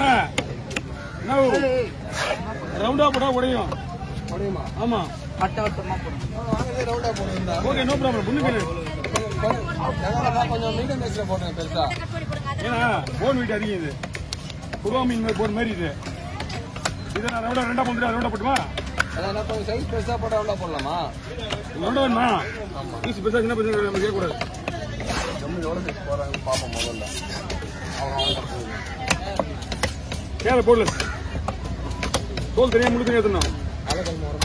அண்ணா என்ன ரவுண்டா போட்டா உடையும் முடியுமா ஆமா வட்ட வட்டமா போடும் வாங்கவே ரவுண்டா போடுறா ஓகே நோ ப்ராப்ளம் புண்ணுக்கு கொஞ்சம் மீடியம் சைஸ்ல போடுறேன் பெருசா ஏன்னா போன் வெயிட் அதிகம் இது குருவா மீன் மாதிரி போன் மாதிரி இது இதை நான் ரவுண்டா ரெண்டா போட்டு ரவுண்டா போட்டுமா அதான் கொஞ்சம் சைஸ் பெருசா போட்டா ரவுண்டா போடலாமா ரவுண்டா வேணுமா பீஸ் பெருசா சின்ன பெருசா நம்ம கேட்கக்கூடாது நம்ம எவ்வளவு சைஸ் போறாங்க பாப்போம் முதல்ல அவங்க அவங்க மேல போடல தோல் தனியா முழு தனியா தரணும் அழகல் மரமா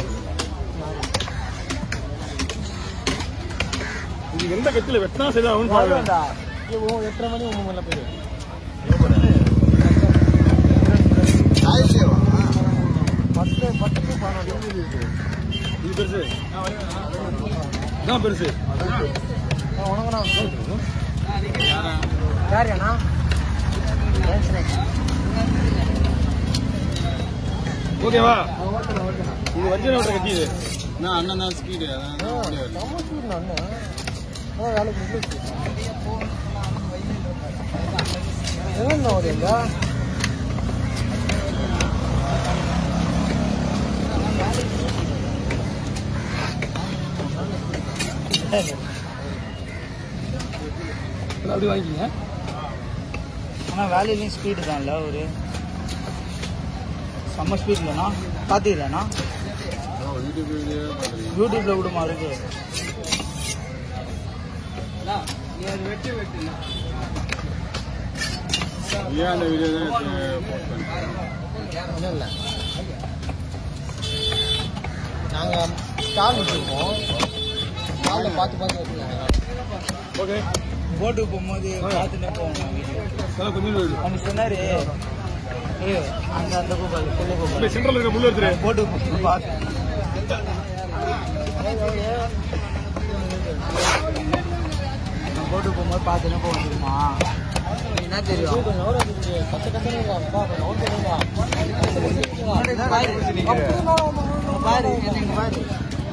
இது எந்த கத்தில வெட்டினா சரிதான் அவனு பாருங்க எட்டரை மணி ஒன்பது மணில போயிடு பத்து பத்துக்கு பதினொன்று இருக்கு இது பெருசு இதான் பெருசு உனக்குண்ணா யாருண்ணா ஓகேவா இது வஞ்சன விட்ட கத்தி இது நான் அண்ணன் தான் ஸ்பீடு என்ன வருங்க அப்படி வாங்கிக்கிங்க ஆனா வேலையிலயும் ஸ்பீடு தான்ல ஒரு செம்ம ஸ்பீட் இல்லைண்ணா பாத்தீங்களா யூடியூப் வீடியோ பார்க்குறீங்க யூடியூப்ல விடுமா இருக்கு ஏன் அந்த வீடியோ தான் போஸ்ட் பண்ணுறேன் இல்ல நாங்க ஸ்டால் வச்சிருக்கோம் ஸ்டால்ல பார்த்து பார்த்து வச்சிருக்காங்க ஓகே போட்டுக்கு போகும்போது பார்த்துட்டே போவோம் வீடியோ அதெல்லாம் கொஞ்சம் இருக்கு. அவங்க சொன்னாரு ஏ அந்த அந்த கூப்பாடு புள்ள கூப்பாடு அப்படியே சென்ட்ரல் இருக்க முள்ளு எடுத்துரு போட்டுக்கு போகும்போது பார்த்தேன் நான் போட்டுக்கு போகும்போது பார்த்துட்டே போவோம் தெரியுமா என்ன தெரியும் பத்து கசங்க பாரு என்னங்க பாரு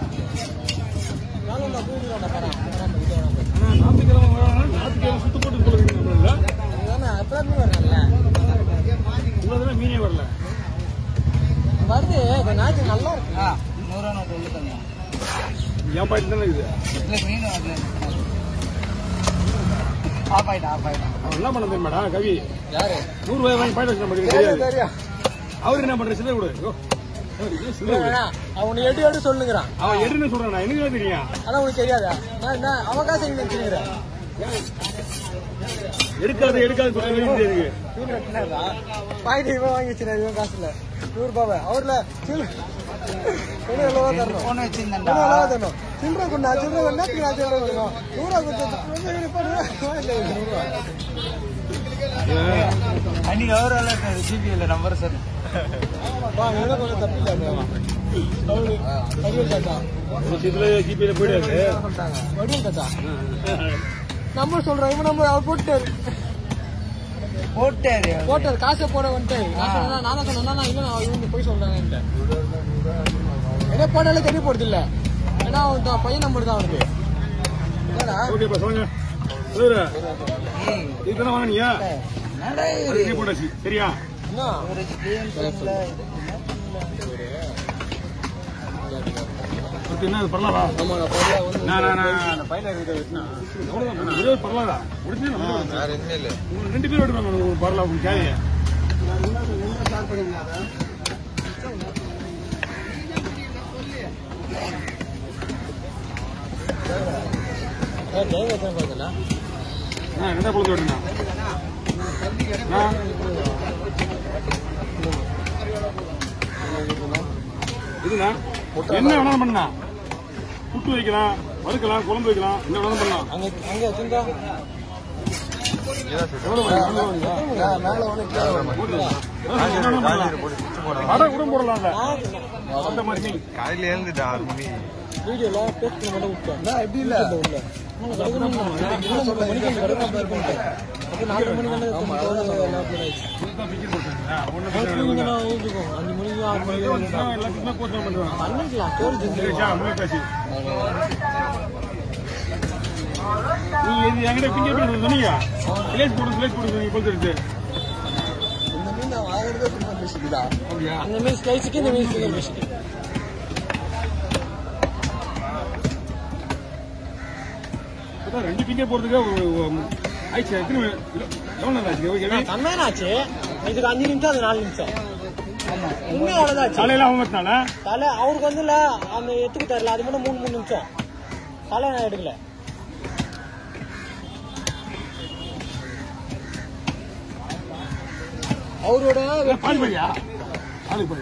ஆனா ஞாயிற்றுக்கிழமை வரணும், ஞாயிற்றுக்கிழமை சுத்து போட்டு சொல்லுவீங்க நம்மள இவ்வளவு மீனே வரல வருது நாச்சு நல்லா இருக்கு ஆ நூறுரூவா நோட்டு உள்ள தந்தேன் என் பாயிண்ட் தானே இது இல்லை மீன் வரல ஆஃப் ஆயிட்டா ஆஃப் ஆயிட்டா அவன் என்ன பண்ண தெரியுமாடா கவி யாரு நூறு ரூபாய் வாங்கி பாயிண்ட் வச்சு நமக்கு தெரியும் தெரியாது தெரியும் அவரு என்ன பண்ற சில்லறை கொடு ஐயோ, அவரு இது சில்லறை கொடு. அவனை எடு எடு சொல்லுங்கிறான் அவன் எடுன்னு சொல்றான் எனக்கு தான் தெரியும் அதான் உனக்கு தெரியாதா நான் என்ன அவகாசம் எங்க வச்சுக்கிறேன் எடுக்காத எடுக்காத சொல்றது தெரியாது பாயிண்ட் இவன் வாங்கி வச்சிருக்காரு இவன் காசுல நூறு ரூபாய் அவர்ல சில்லற இன்னும் எவ்வளவோ தரணும் ஃபோன் இன்னும் வச்சிருந்தேன்டா எவ்வளவோ தரணும் சில்லற கொண்டா சில்லற கொண்டா நான் சில்லற கொடுக்கணும் நூறுரூவா கொடுத்து நூறுரூவா அன்னைக்கு அவர் விளையாட்டாரு ஜிபியில் நம்பர் சார் வா இதெல்லாம் கொஞ்சம் தப்பு இல்லை அவரு வடிவல் தாத்தா இதுல ஜிபேல போயிடாது வடிவல் தாத்தா நம்பர் சொல்றேன் இவன் நம்பர் அவர் போட்டாரு போட்டாரு அவரு. போட்டாரு காசை போட வந்துட்டாரு நான் சொன்னா நான் தான் சொன்னேன் நான் இல்ல நான் இவங்க போய் சொல்றாங்க என்ன போனாலே தெரிய போறது இல்ல ஏன்னா அவன் தான் பையன் நம்பர் தான் அவனுக்கு என்னடா ஓகேப்பா சொல்லுங்க சொல்லுற ஏய், இதுதானே வாங்கினியா என்னடா இது? அது நீ போட்டாச்சு சரியா என்ன ஒரு game phone ல அடுத்து என்ன இது பண்ணலாமா ஆமா நான் பொருளா வந்து நான் நான் நான் அந்த பையில இருக்கிறத வெட்டினா அவ்வளவுதான் ஒரே ஒரு பரலாதா முடிச்சு நம்ம வேற எதுவுமே இல்ல உங்களுக்கு ரெண்டு பேரும் எடுப்பாங்க ஒரு பரலா உங்களுக்கு கேளைய தேவை எத்தனை பாருங்களா நான் ரெண்டா குழந்தை வெட்டினா நான் இதுண்ணா என்ன வேணாலும் பண்ணா புட்டு வைக்கலாம் வறுக்கலாம் குழம்பு வைக்கலாம் என்ன வேணாலும் பண்ணலாம் அங்க அங்க திங்கா எவ்வளவு வேணும்? எவ்வளவு வேணும்? மேல ஒண்ணு கீழே ஒண்ணு. அதான் என்ன வேணாலும் பண்ணலாம். வடை கூட போடலாம்ல அந்த மாதிரி மீன். காலையில எழுந்துட்டு ஆறு மணி வீடியோல பேஸ்ட் மட்டும் விட்டேன் நான் எப்படி இல்ல உள்ள மணிக்கு கடற்கரை போயிருக்கேன் அப்ப நாலு மணி தானே இதுதான் பிக்கி போட்டுருக்கீங்களா? ஒண்ணும் பிரச்சனை இல்லை. அஞ்சு மணிக்கு ஆறு மணிக்கு நான் எல்லாத்துக்குமே போஸ்ட் பண்ணுவேன் பண்ணிக்கலாம் பேர் சரியா உங்களுக்கு பேசி நீ இது என்கிட்ட பிங்க பேச சொன்னீங்க பிளேஸ் போடு பிளேஸ் போடு சொன்னீங்க போல் தெரிஞ்சு மட்டும் தான் ஃபிஷ் தான் அப்படியா அந்த மீன் ஸ்லைஸுக்கு இந்த மீன் ஃபிங்கர் ஃபிஷ்க்கு இப்பதான் ரெண்டு பிங்கே போறதுக்கு ஒரு- ஒரு- ஆயிடுச்சு எத்தனை மணி- எவ்வளவு நேரம் ஆச்சு ஓகே கம்மியானாச்சு இதுக்கு அஞ்சு நிமிஷம் அது நாலு நிமிஷம் உண்மையும் அவ்வளோதான் ஆச்சு காலையில அவங்க வரனால தலை அவருக்கு வந்து இல்ல அந்த எத்துக்கு தரல அது மட்டும் மூணு மூணு நிமிஷம் தலை நான் எடுக்கல அவரோட பாதி பாதியா பாதி பாதி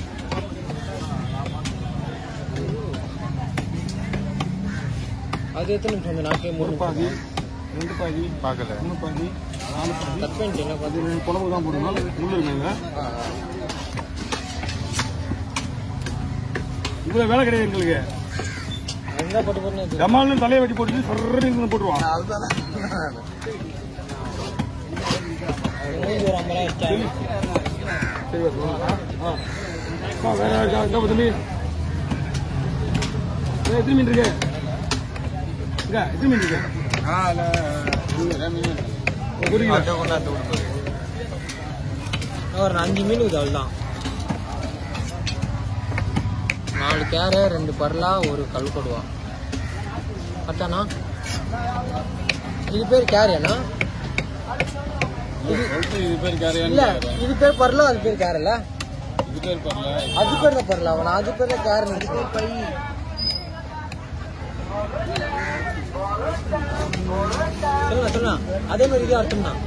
அது எத்தனை நிமிஷம் வந்து நாக்கே ஒரு மூணு பாதி ரெண்டு பாதி பார்க்கல மூணு பாதி நாலு பாதி கட் பண்ணிட்டு என்ன அது பார்த்து ரெண்டு குழம்பு தான் போடணும் முள்ளு இருக்காங்க இவ்வளவு வேலை கிடையாது எங்களுக்கு எங்க போட்டு போட்டு ஜமால்னு தலையை வெட்டி போட்டு சர்றன்னு போட்டுருவான் மூஞ்சி ஒரு ஐம்பது எக்ஸ்ட்ரா சரி வா. ஆ. ஆ, வேற இருக்கா? இந்தா பா தம்பி ஏய், எத்தனை மீன் இருக்கு இங்க எத்தனை மீன் இருக்கு ஒரு கிலோ ஒரு அஞ்சு மீன் இது அவ்வளோதான் நாலு கேரை ரெண்டு பரலா ஒரு கல் கொடுவா கரெக்டாண்ணா இது பேர் கேரியாண்ணா இது பேர் இல்ல கரையான்னு இது பேர் பரலா அது பேர் கேரல இது பேர் பரல அது பேர் தான் பரலா அவன் அது பேர் தான் கேரன் இது பேர் பை சொல்லுங்க சொல்லுங்க அதே மாதிரி இது அர்த்தம் தான்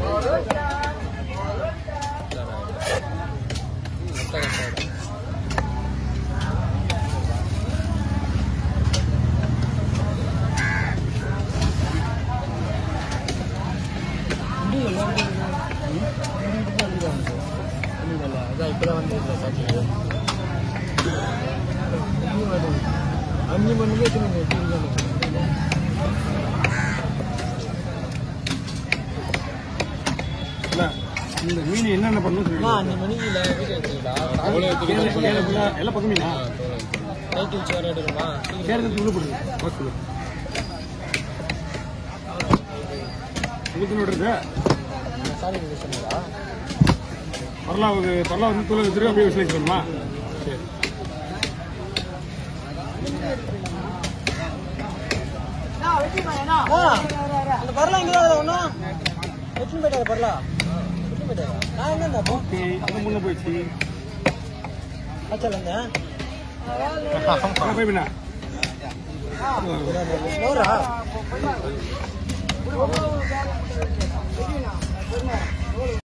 அதான் இப்பதான் வந்து அஞ்சு மணிக்கு எத்தனை இல்ல, இந்த மீன் என்னென்ன பண்ணணும் அம்மா சொல்லுங்க அஞ்சு மணிக்கு இல்லை வீட்டு வச்சுங்களா எல்லாம் பக்கம் மீனா நைட்டு வச்சு வர எடுக்கணுமா சேர்த்து உள்ள போடுங்க பாக்ஸ்ல உங்களுக்கு விடுறது சாரி சொன்னீங்களா பரலா ஒரு பரலா வந்து தூளை வச்சுட்டு அப்படியே விசில் வச்சுக்கணுமா சரி ஆ, அந்த பரலா இங்க தான் ஒன்றும் எத்தனை போயிட்டாரு பரலா எத்தனை போயிட்டாரு நான் எங்க இருந்தேன் அப்போ ஓகே அது முன்ன போயிடுச்சு ஆச்சால இருந்தேன் ஆ, போய் பின்ன நூறா